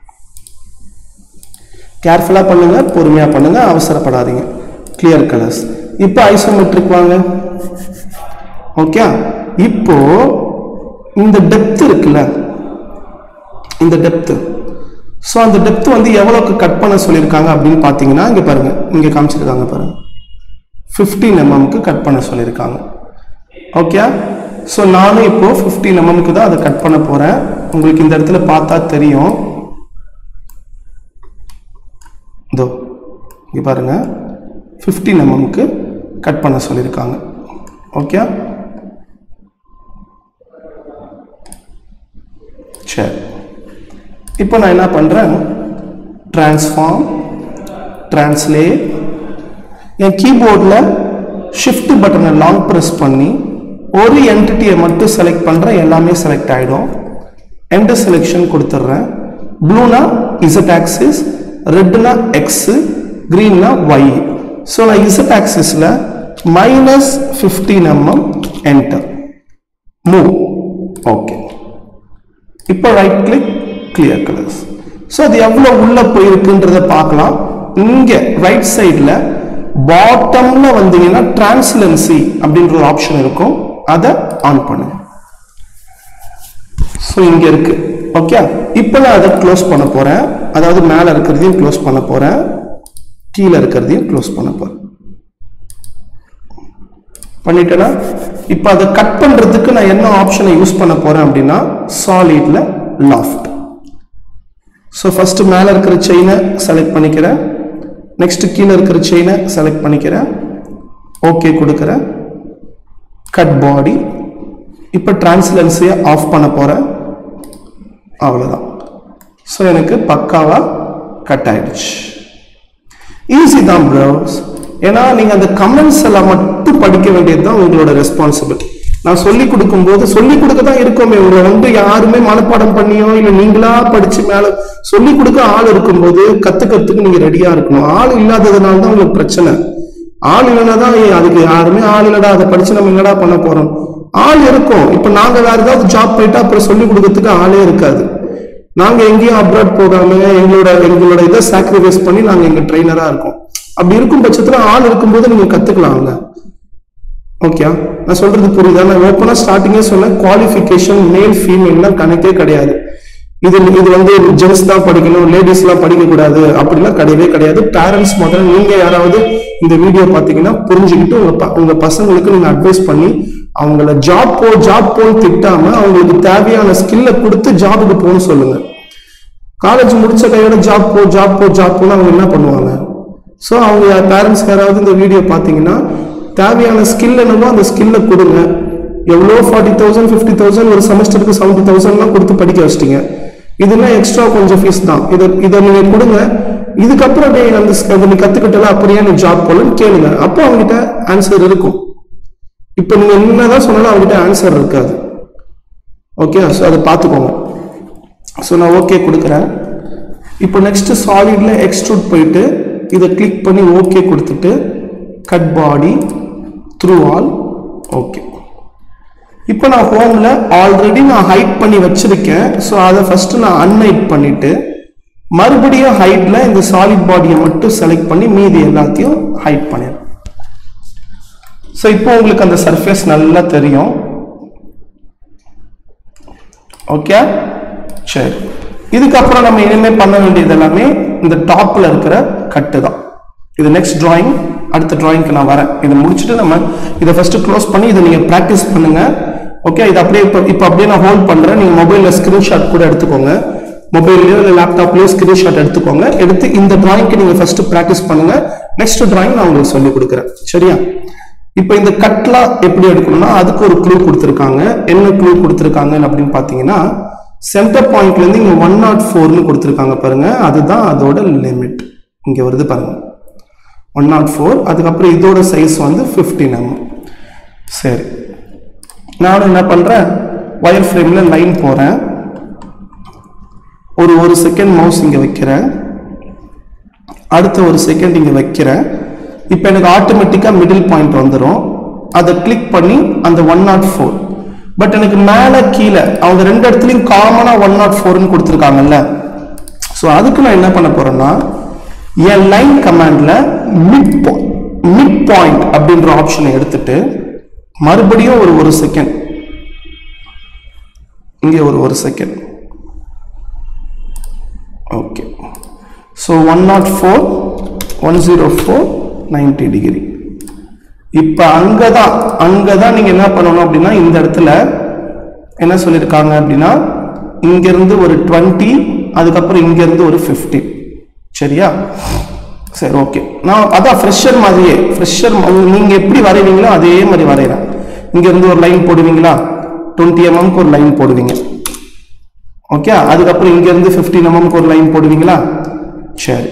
கேர்ஃபுல்லாக பண்ணுங்க பொறுமையாக பண்ணுங்க அவசரப்படாதீங்க கிளியர் கலர்ஸ் இப்போ ஐசோமெட்ரிக் வாங்க ஓகே இப்போ இந்த டெப்த் இருக்குல்ல இந்த டெப்த் ஸோ அந்த டெப்த் வந்து எவ்வளோக்கு கட் பண்ண சொல்லியிருக்காங்க அப்படின்னு பார்த்தீங்கன்னா இங்கே பாருங்க இங்கே காமிச்சிருக்காங்க பாருங்க ஃபிஃப்டீன் எம்எம்க்கு கட் பண்ண சொல்லியிருக்காங்க ஓகே ஸோ நானும் இப்போ ஃபிஃப்டீன் எம்எம்க்கு தான் அதை கட் பண்ண போகிறேன் உங்களுக்கு இந்த இடத்துல பார்த்தா தெரியும் இதோ இங்கே பாருங்க ஃபிஃப்டீன் எம்எம்க்கு கட் பண்ண சொல்லியிருக்காங்க ஓகே சரி இப்போ நான் என்ன பண்ணுறேன் ட்ரான்ஸ்ஃபார்ம் ட்ரான்ஸ்லேட் என் கீபோர்டில் ஷிஃப்ட் பட்டனை லாங் ப்ரெஸ் பண்ணி ஒரு என்டிட்டியை மட்டும் செலக்ட் பண்ணுறேன் எல்லாமே செலக்ட் ஆகிடும் எண்ட் செலெக்ஷன் கொடுத்துட்றேன் ப்ளூனா இசட் ஆக்சிஸ் ரெட்னா எக்ஸு க்ரீன்னா ஒய் ஸோ நான் இசட் ஆக்சிஸில் minus fifteen MM enter move okay இப்போ right click clear colours so அது எவ்வளோ உள்ள போயிருக்குன்றத பார்க்கலாம் இங்கே ரைட் சைடில் பாட்டம்ல வந்தீங்கன்னா டிரான்ஸ்லன்சி அப்படின்ற ஒரு ஆப்ஷன் இருக்கும் அதை ஆன் பண்ணுங்க ஸோ இங்கே இருக்கு ஓகே இப்போ நான் அதை க்ளோஸ் பண்ண போறேன் அதாவது மேலே இருக்கிறதையும் க்ளோஸ் பண்ண போறேன் கீழே இருக்கிறதையும் க்ளோஸ் பண்ண போறேன் பண்ணிட்டேன்னா இப்போ அதை கட் பண்றதுக்கு நான் என்ன ஆப்ஷனை யூஸ் பண்ண போறேன் அப்படின்னா சாலிட்ல லாஃப்ட் ஸோ ஃபர்ஸ்ட் மேலே இருக்கிற செயினை செலக்ட் பண்ணிக்கிறேன் நெக்ஸ்ட் கீழே இருக்கிற செயினை செலக்ட் பண்ணிக்கிறேன் ஓகே கொடுக்குறேன் கட் பாடி இப்போ டிரான்ஸ்லன்சியை ஆஃப் பண்ண போகிறேன் அவ்வளோதான் ஸோ எனக்கு பக்காவாக கட் ஆயிடுச்சு ஈஸி தான் ப்ரோஸ் ஏன்னா நீங்கள் அந்த கமெண்ட்ஸ் எல்லாம் மட்டும் படிக்க வேண்டியது தான் உங்களோட ரெஸ்பான்சிபிள் நான் சொல்லி கொடுக்கும்போது சொல்லி கொடுக்க தான் இருக்கோமே ஒரு வந்து யாருமே மனப்பாடம் பண்ணியோ இல்லை நீங்களா படிச்சு மேல சொல்லி கொடுக்க ஆள் இருக்கும்போது கத்துக்கிறதுக்கு நீங்க ரெடியா இருக்கணும் ஆள் இல்லாததுனால தான் உங்களுக்கு பிரச்சனை ஆள் இல்லைன்னா தான் ஏய், அதுக்கு யாருமே ஆள் இல்லடா அதை படிச்சு நம்ம என்னடா பண்ண போறோம் ஆள் இருக்கும் இப்ப நாங்க வேற ஏதாவது ஜாப் போயிட்டா அப்புறம் சொல்லி கொடுக்கறதுக்கு ஆளே இருக்காது நாங்க எங்கேயும் அப்ராட் போகாம எங்களோட எங்களோட இதை சாக்ரிஃபைஸ் பண்ணி நாங்க எங்க ட்ரைனரா இருக்கோம் அப்படி இருக்கும் பட்சத்துல ஆள் இருக்கும்போது நீங்க கத்துக்கலாம்ல ஓகே நான் சொல்றது புரியுதா நான் ஓப்பனா ஸ்டார்டிங்கே சொன்னேன் குவாலிஃபிகேஷன் மேல் ஃபீமேல்லாம் கணக்கே கிடையாது இது இது வந்து ஜென்ஸ் தான் படிக்கணும் லேடிஸ் எல்லாம் படிக்க கூடாது அப்படிலாம் கிடையவே கிடையாது பேரண்ட்ஸ் முதல்ல நீங்க யாராவது இந்த வீடியோ பாத்தீங்கன்னா புரிஞ்சுக்கிட்டு உங்க ப- உங்க பசங்களுக்கு நீங்க அட்வைஸ் பண்ணி அவங்கள ஜாப் போ ஜாப் போன்னு திட்டாம அவங்களுக்கு தேவையான ஸ்கில்லை கொடுத்து ஜாபுக்கு போகணும்னு சொல்லுங்க காலேஜ் முடிச்ச கையோட ஜாப் போ ஜாப் போ ஜாப் போன்னு அவங்க என்ன பண்ணுவாங்க ஸோ அவங்க பேரண்ட்ஸ் யாராவது இந்த வீடியோ பார்த்தீங்கன்னா தேவையான ஸ்கில் என்னவோ அந்த ஸ்கில்லை கொடுங்க எவ்வளோ ஃபார்ட்டி தௌசண்ட் ஃபிஃப்டி தௌசண்ட் ஒரு செமஸ்டருக்கு செவன்ட்டி தௌசண்ட்லாம் கொடுத்து படிக்க வச்சிட்டீங்க இதெல்லாம் எக்ஸ்ட்ரா கொஞ்சம் ஃபீஸ் தான் இதை இதை நீங்கள் கொடுங்க இதுக்கப்புறம் டேய் அந்த sk- அதை நீ கற்றுக்கிட்டல அப்படியே நீ ஜாப் போகலன்னு கேளுங்க அப்போ அவங்ககிட்ட ஆன்சர் இருக்கும் இப்போ நீங்கள் என்னதான் சொன்னாலும் அவங்ககிட்ட ஆன்சர் இருக்காது ஓகே ஸோ அதை பார்த்துக்கோங்க ஸோ நான் ஓகே கொடுக்குறேன் இப்போ நெக்ஸ்ட் சாலிட்ல எக்ஸ்ட்ரூட் போயிட்டு இதை கிளிக் பண்ணி ஓகே கொடுத்துட்டு cut body through all okay இப்போ நான் ஹோம்ல ஆல்ரெடி நான் ஹைட் பண்ணி வச்சிருக்கேன் ஸோ அதை ஃபர்ஸ்ட் நான் அன்ஹைட் பண்ணிட்டு மறுபடியும் ஹைட்ல இந்த சாலிட் பாடியை மட்டும் செலக்ட் பண்ணி மீதி எல்லாத்தையும் ஹைட் பண்ணிடுறேன் ஸோ இப்போ உங்களுக்கு அந்த சர்ஃபேஸ் நல்லா தெரியும் ஓகே சரி இதுக்கப்புறம் நம்ம இனிமே பண்ண வேண்டியது எல்லாமே இந்த டாப்ல இருக்கிற கட்டு தான் இது நெக்ஸ்ட் drawing அடுத்த drawingக்கு நான் வரேன் இதை முடிச்சுட்டு நம்ம இதை ஃபர்ஸ்ட் க்ளோஸ் பண்ணி இதை நீங்க ப்ராக்டிஸ் பண்ணுங்க ஓகே இது அப்படியே இப்போ இப்போ அப்படியே நான் ஹோல்ட் பண்றேன் நீங்க மொபைல்ல ஸ்கிரீன்ஷாட் கூட எடுத்துக்கோங்க மொபைல்லையோ இல்லை லேப்டாப்லயோ ஸ்கிரீன்ஷாட் எடுத்துக்கோங்க எடுத்து இந்த டிராயிங்க்கு நீங்க ஃபர்ஸ்ட் ப்ராக்டிஸ் பண்ணுங்க நெக்ஸ்ட் டிராயிங் நான் உங்களுக்கு சொல்லி கொடுக்குறேன் சரியா இப்போ இந்த கட்லாம் எப்படி எடுக்கணும்னா அதுக்கு ஒரு க்ளூ கொடுத்துருக்காங்க என்ன க்ளூ கொடுத்துருக்காங்க அப்படின்னு பார்த்தீங்கன்னா சென்டர் பாயிண்ட்ல இருந்து இங்க ஒன் நாட் ஃபோர்னு கொடுத்துருக்காங்க பாருங்க அதுதான் அதோட லிமிட் இங்க வருது பாருங்க ஒன் நாட் ஃபோர் அதுக்கப்புறம் இதோட சைஸ் வந்து ஃபிஃப்டீன் எம் சரி நானும் என்ன பண்றேன் ஒயர் ஃப்ரேம்ல லைன் போறேன் ஒரு ஒரு செகண்ட் மவுஸ் இங்க வைக்கிறேன் அடுத்த ஒரு செகண்ட் இங்க வைக்கிறேன் இப்போ எனக்கு ஆட்டோமேட்டிக்காக மிடில் பாயிண்ட் வந்துடும் அதை கிளிக் பண்ணி அந்த ஒன் நாட் ஃபோர் பட் எனக்கு மேலே கீழே அவங்க ரெண்டு இடத்துலையும் காமனாக ஒன் நாட் ஃபோர்னு கொடுத்துருக்காங்கல்ல ஸோ அதுக்கு நான் என்ன பண்ண போறேன்னா என் லைன் கமாண்ட்ல மிட் மிட் பாயிண்ட் அப்படின்ற ஆப்ஷனை எடுத்துட்டு மறுபடியும் ஒரு ஒரு செகண்ட் இங்கே ஒரு ஒரு second okay so one naught four one zero four ninety degree இப்போ அங்கே தான் அங்கே தான் நீங்கள் என்ன பண்ணணும் அப்படின்னா இந்த இடத்துல என்ன சொல்லியிருக்காங்க அப்படின்னா இங்கேருந்து ஒரு டுவெண்ட்டி அதுக்கப்புறம் இங்கேருந்து ஒரு ஃபிஃப்டி சரியா சரி ஓகே நான் அதான் ஃப்ரெஷர் மாதிரியே ஃப்ரெஷர் நீங்கள் எப்படி வரைவீங்களோ அதே மாதிரி வரைகிறேன் இங்கேருந்து ஒரு லைன் போடுவீங்களா டுவெண்ட்டி எம்எம்க்கு ஒரு லைன் போடுவீங்க ஓகே அதுக்கப்புறம் இங்கேருந்து ஃபிஃப்டீன் எம்எம்க்கு ஒரு லைன் போடுவீங்களா சரி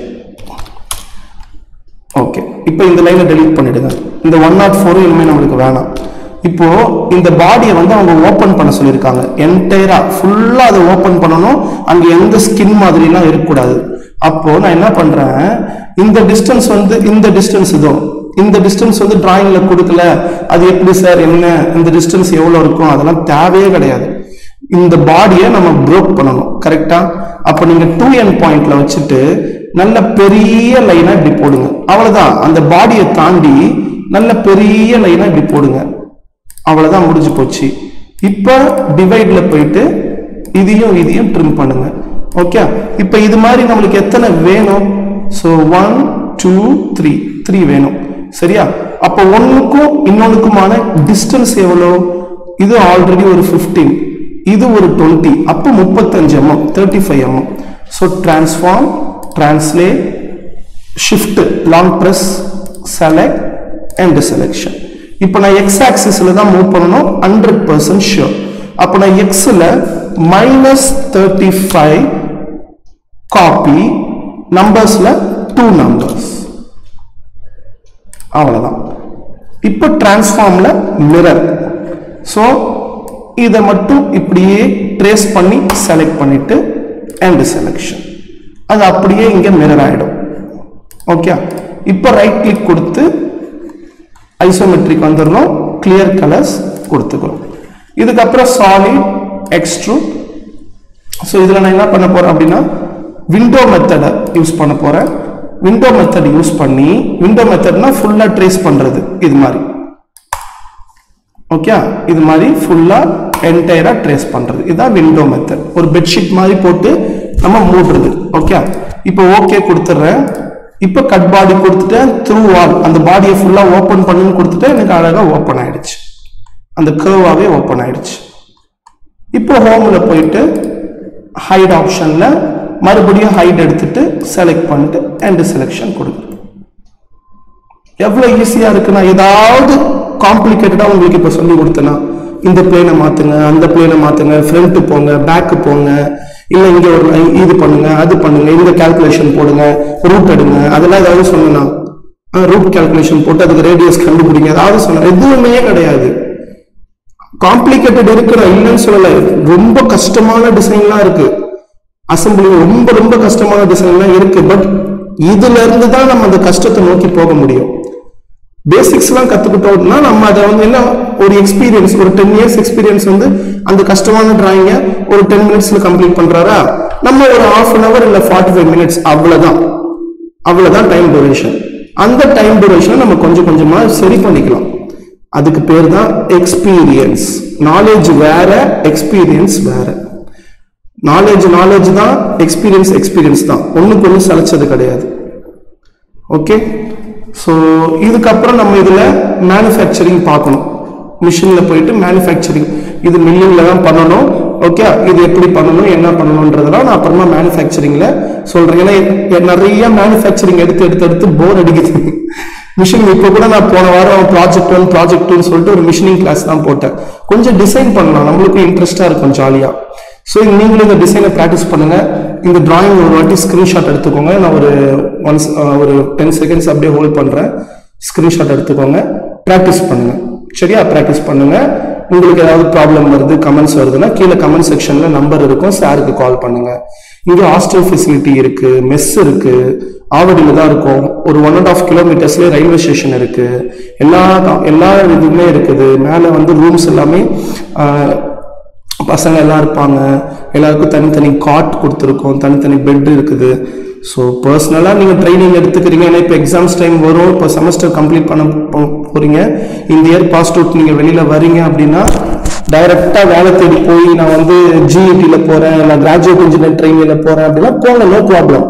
ஓகே இப்போ இந்த லைனை டெலீட் பண்ணிடுங்க இந்த ஒன் நாட் ஃபோரும் இனிமேல் நம்மளுக்கு வேணாம் இப்போ இந்த பாடியை வந்து அவங்க ஓப்பன் பண்ண சொல்லியிருக்காங்க என்டையரா ஃபுல்லா அதை ஓப்பன் பண்ணணும் அங்க எந்த ஸ்கின் மாதிரிலாம் இருக்கக்கூடாது அப்போ நான் என்ன பண்றேன் இந்த டிஸ்டன்ஸ் வந்து இந்த டிஸ்டன்ஸ் இதோ இந்த டிஸ்டன்ஸ் வந்து டிராயிங்ல கொடுக்கல அது எப்படி சார் என்ன இந்த டிஸ்டன்ஸ் எவ்வளவு இருக்கும் அதெல்லாம் தேவையே கிடையாது இந்த பாடியை நம்ம ப்ரோக் பண்ணணும் கரெக்டா அப்போ நீங்க டூ என் பாயிண்ட்ல வச்சுட்டு நல்ல பெரிய லைனா இப்படி போடுங்க அவ்வளவுதான் அந்த பாடியை தாண்டி நல்ல பெரிய லைனா இப்படி போடுங்க அவ்வளவுதான் முடிஞ்சு போச்சு இப்போ டிவைட்ல போயிட்டு இதையும் இதையும் ட்ரிம் பண்ணுங்க ஓகே இப்போ இது மாதிரி நம்மளுக்கு எத்தனை வேணும் so one two three three வேணும் சரியா அப்போ ஒன்றுக்கும் இன்னொன்றுக்குமான டிஸ்டன்ஸ் எவ்வளோ இது ஆல்ரெடி ஒரு ஃபிஃப்டீன் இது ஒரு டுவெண்ட்டி அப்போ முப்பத்தஞ்சு MM thirty five MM so transform translate shift long press select and selection இப்போ நான் எக்ஸ் ஆக்சிஸில் தான் மூவ் பண்ணணும் ஹண்ட்ரட் பர்சன்ட் ஷியோர் அப்போ நான் எக்ஸில் மைனஸ் தேர்ட்டி ஃபைவ் காப்பி நம்பர்ஸில் டூ நம்பர்ஸ் அவ்வளோதான் இப்போ டிரான்ஸ்ஃபார்மில் மிரர் ஸோ இதை மட்டும் இப்படியே ட்ரேஸ் பண்ணி செலக்ட் பண்ணிட்டு அண்ட் செலெக்ஷன் அது அப்படியே இங்கே மிரர் ஆகிடும் ஓகே இப்போ ரைட் கிளிக் கொடுத்து ஐசோமெட்ரிக் வந்துடுறோம் கிளியர் கலர்ஸ் கொடுத்துக்கிறோம் இதுக்கப்புறம் சாலிட் எக்ஸ்ட்ரூட் ஸோ இதில் நான் என்ன பண்ண போகிறேன் அப்படின்னா விண்டோ மெத்தடை யூஸ் பண்ண போகிறேன் விண்டோ மெத்தட் யூஸ் பண்ணி விண்டோ மெத்தட்னா ஃபுல்லாக ட்ரேஸ் பண்ணுறது இது மாதிரி ஓகே இது மாதிரி ஃபுல்லாக என்டையராக ட்ரேஸ் பண்ணுறது இதுதான் விண்டோ மெத்தட் ஒரு பெட்ஷீட் மாதிரி போட்டு நம்ம மூடுறது ஓகே இப்போ ஓகே கொடுத்துட்றேன் இப்போ கட் பாடி கொடுத்துட்டேன் த்ரூ ஆல் அந்த பாடியை ஃபுல்லாக ஓப்பன் பண்ணுன்னு கொடுத்துட்டேன் எனக்கு அழகாக ஓப்பன் ஆயிடுச்சு அந்த கர்வாகவே ஓப்பன் ஆயிடுச்சு இப்போ ஹோமில் போயிட்டு ஹைட் ஆப்ஷனில் மறுபடியும் ஹைட் எடுத்துட்டு செலக்ட் பண்ணிட்டு அண்ட் செலெக்ஷன் கொடுக்குறேன் எவ்வளோ ஈஸியாக இருக்குன்னா ஏதாவது காம்ப்ளிகேட்டடாக உங்களுக்கு இப்போ சொல்லி கொடுத்தேன்னா இந்த பிளேனை மாற்றுங்க அந்த பிளேனை மாற்றுங்க ஃப்ரண்ட்டு போங்க பேக்கு போங்க இல்லை இங்கே ஒரு line இது பண்ணுங்க அது பண்ணுங்க இந்த கால்குலேஷன் போடுங்க ரூட் எடுங்க அதெல்லாம் ஏதாவது சொன்னா ரூட் கால்குலேஷன் போட்டு அதுக்கு ரேடியஸ் கண்டுபிடிங்க ஏதாவது சொன்ன எதுவுமே கிடையாது காம்ப்ளிகேட்டட் இருக்கிற இல்லைன்னு சொல்லல ரொம்ப கஷ்டமான டிசைன்லாம் இருக்கு அசம்பிளி ரொம்ப ரொம்ப கஷ்டமான டிசைன்லாம் இருக்கு பட் இதுல இருந்து தான் நம்ம அந்த கஷ்டத்தை நோக்கி போக முடியும் பேசிக்ஸ்லாம் கத்துக்கிட்டோம்னா நம்ம அதை வந்து என்ன ஒரு எக்ஸ்பீரியன்ஸ் ஒரு டென் இயர்ஸ் எக்ஸ்பீரியன்ஸ் வந்து அந்த கஷ்டமான டிராயிங்கை ஒரு டென் மினிட்ஸ்ல கம்ப்ளீட் பண்றாரா நம்ம ஒரு ஹாஃப் அன் அவர் இல்ல ஃபார்ட்டி ஃபைவ் மினிட்ஸ் அவ்வளவுதான் அவ்வளவுதான் டைம் டியூரேஷன் அந்த டைம் டியூரேஷனை நம்ம கொஞ்சம் கொஞ்சமா சரி பண்ணிக்கலாம் அதுக்கு பேர் தான் எக்ஸ்பீரியன்ஸ் நாலேஜ் வேற எக்ஸ்பீரியன்ஸ் வேற நாலேஜ் நாலேஜ் தான் எக்ஸ்பீரியன்ஸ் எக்ஸ்பீரியன்ஸ் தான் ஒண்ணுக்கு ஒன்று சளைச்சது கிடையாது ஓகே ஸோ இதுக்கப்புறம் நம்ம இதில் மேனுஃபேக்சரிங் பார்க்கணும் மிஷினில் போயிட்டு மேனுஃபேக்சரிங் இது மில்லிங்கில் தான் பண்ணணும் ஓகே இது எப்படி பண்ணணும் என்ன பண்ணணுன்றதெல்லாம் நான் அப்புறமா மேனுஃபேக்சரிங்கில் சொல்கிறேன் ஏன்னா எ- நிறைய மேனுஃபேக்சரிங் எடுத்து எடுத்து எடுத்து போர் அடிக்குது மிஷின் இப்போ கூட நான் போன வாரம் ப்ராஜெக்ட் ஒன் ப்ராஜெக்ட் டூன்னு சொல்லிட்டு ஒரு மிஷினிங் கிளாஸ் தான் போட்டேன் கொஞ்சம் டிசைன் பண்ணலாம் நம்மளுக்கும் இன்ட்ரெஸ்டாக இருக்கும் ஜாலியாக ஸோ நீங்களும் இந்த டிசைனை ப்ராக்டிஸ் பண்ணுங்க இந்த டிராயிங் ஒரு வாட்டி ஸ்க்ரீன்ஷாட் எடுத்துக்கோங்க நான் ஒரு ஒன்ஸ் ஒரு டென் செகண்ட்ஸ் அப்படியே ஹோல்ட் பண்ணுறேன் ஸ்க்ரீன்ஷாட் எடுத்துக்கோங்க ப்ராக்டிஸ் பண்ணுங்க சரியா ப்ராக்டிஸ் பண்ணுங்க உங்களுக்கு ஏதாவது ப்ராப்ளம் வருது கமெண்ட்ஸ் வருதுன்னா கீழே கமெண்ட் செக்ஷன்ல நம்பர் இருக்கும் சாருக்கு கால் பண்ணுங்க இங்க ஹாஸ்டல் ஃபெசிலிட்டி இருக்கு மெஸ் இருக்கு ஆவடியில தான் இருக்கும் ஒரு ஒன் அண்ட் ஆஃப் கிலோமீட்டர்ஸ்லேயே ரயில்வே ஸ்டேஷன் இருக்கு எல்லா எல்லா இதுவுமே இருக்குது மேலே வந்து ரூம்ஸ் எல்லாமே ஆஹ், பசங்க எல்லாம் இருப்பாங்க எல்லாருக்கும் தனித்தனி காட் கொடுத்துருக்கோம் தனித்தனி பெட் இருக்குது ஸோ பர்சனலாக நீங்கள் ட்ரைனிங் எடுத்துக்கிறீங்க ஏன்னா இப்போ எக்ஸாம்ஸ் டைம் வரும் இப்போ செமஸ்டர் கம்ப்ளீட் பண்ண போ- போறீங்க இந்த இயர் பாஸ் அவுட் நீங்கள் வெளியில் வரீங்க அப்படின்னா டைரெக்டாக வேலை தேடி போய் நான் வந்து ஜிஇடியில் போகிறேன் இல்லை கிராஜுவேட் இன்ஜினியர் ட்ரைனிங்கில் போகிறேன் அப்படின்னா போங்க நோ ப்ராப்ளம்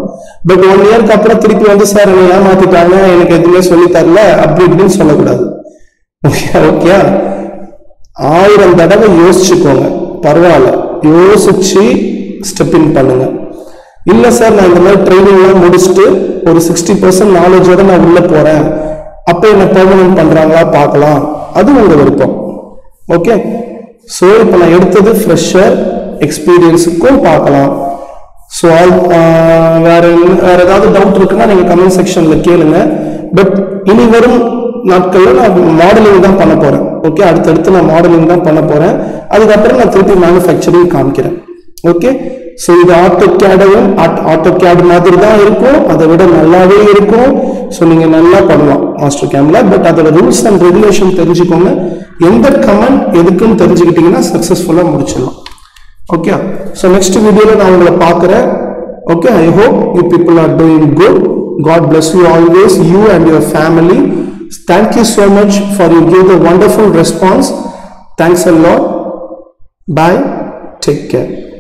பட் ஒன் இயர்க்கு அப்புறம் திருப்பி வந்து சார் என்னை ஏமாத்திட்டாங்க எனக்கு எதுவுமே சொல்லி தரல அப்படி இப்படின்னு சொல்லக்கூடாது ஓகே ஓகே ஆயிரம் தடவை யோசிச்சுக்கோங்க பரவாயில்ல யோசிச்சு ஸ்டெப் இன் பண்ணுங்க இல்ல சார் நான் இந்த மாதிரி ட்ரைனிங்லாம் முடிச்சுட்டு ஒரு சிக்ஸ்டி பர்சன்ட் நாலேஜோட நான் உள்ள போறேன் அப்போ என்ன பெர்மனன்ட் பண்றாங்களா பார்க்கலாம் அது உங்க விருப்பம் ஓகே ஸோ இப்போ நான் எடுத்தது ஃப்ரெஷர் எக்ஸ்பீரியன்ஸுக்கும் பார்க்கலாம் ஸோ வேற என்ன- வேற ஏதாவது டவுட் இருக்குன்னா நீங்க கமெண்ட் செக்ஷன்ல கேளுங்க பட் இனி வரும் நாட்கள்ல நான் மாடலிங் தான் பண்ண போறேன் ஓகே அடுத்தடுத்து நான் மாடலிங் தான் பண்ண போறேன் அதுக்கப்புறம் நான் திருப்பி மேனுஃபேக்சரிங் காமிக்கிறேன் ஓகே ஸோ இது ஆட்டோ கேடையும் ஆட்டோ கேட் மாதிரி தான் இருக்கும் அதை விட நல்லாவே இருக்கும் ஸோ நீங்க நல்லா பண்ணலாம் மாஸ்டர் கேம்ல பட் அதோட ரூல்ஸ் அண்ட் ரெகுலேஷன் தெரிஞ்சுக்கோங்க எந்த கமெண்ட் எதுக்குன்னு தெரிஞ்சுக்கிட்டீங்கன்னா சக்ஸஸ்ஃபுல்லாக முடிச்சிடலாம் ஓகே ஸோ நெக்ஸ்ட் வீடியோவில் நான் உங்களை பார்க்குறேன் okay I hope you people are doing good God bless you always you and your family thank you so much for you give the wonderful response thanks a lot bye take care